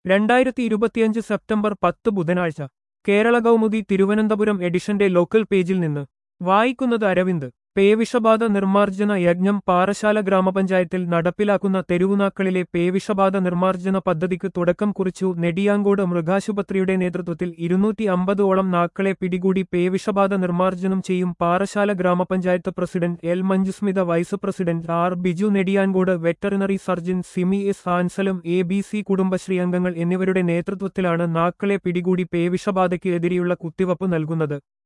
രണ്ടായിരത്തി ഇരുപത്തിയഞ്ച് സെപ്റ്റംബർ പത്ത് ബുധനാഴ്ച കേരള കൗമുദി തിരുവനന്തപുരം എഡിഷന്റെ ലോക്കൽ പേജിൽ നിന്ന് വായിക്കുന്നത് അരവിന്ദ് പേവിഷബാധ നിർമ്മാർജ്ജന യജ്ഞം പാറശാല ഗ്രാമപഞ്ചായത്തിൽ നടപ്പിലാക്കുന്ന തെരുവുനാക്കളിലെ പേവിഷബാധ നിർമ്മാർജ്ജന പദ്ധതിക്ക് തുടക്കം കുറിച്ചു നെടിയാങ്കോട് മൃഗാശുപത്രിയുടെ നേതൃത്വത്തിൽ ഇരുന്നൂറ്റി അമ്പതോളം നാക്കളെ പിടികൂടി പേവിഷബാധ നിർമ്മാർജ്ജനം ചെയ്യും പാറശാല ഗ്രാമപഞ്ചായത്ത് president L Manjusmitha vice president R Biju Nediyankode veterinary surgeon Simi S ആൻസലും എ ബി സി കുടുംബശ്രീ അംഗങ്ങൾ എന്നിവരുടെ നേതൃത്വത്തിലാണ് നാക്കളെ പിടികൂടി പേവിഷബാധയ്ക്ക് എതിരെയുള്ള കുത്തിവപ്പ് നൽകുന്നത്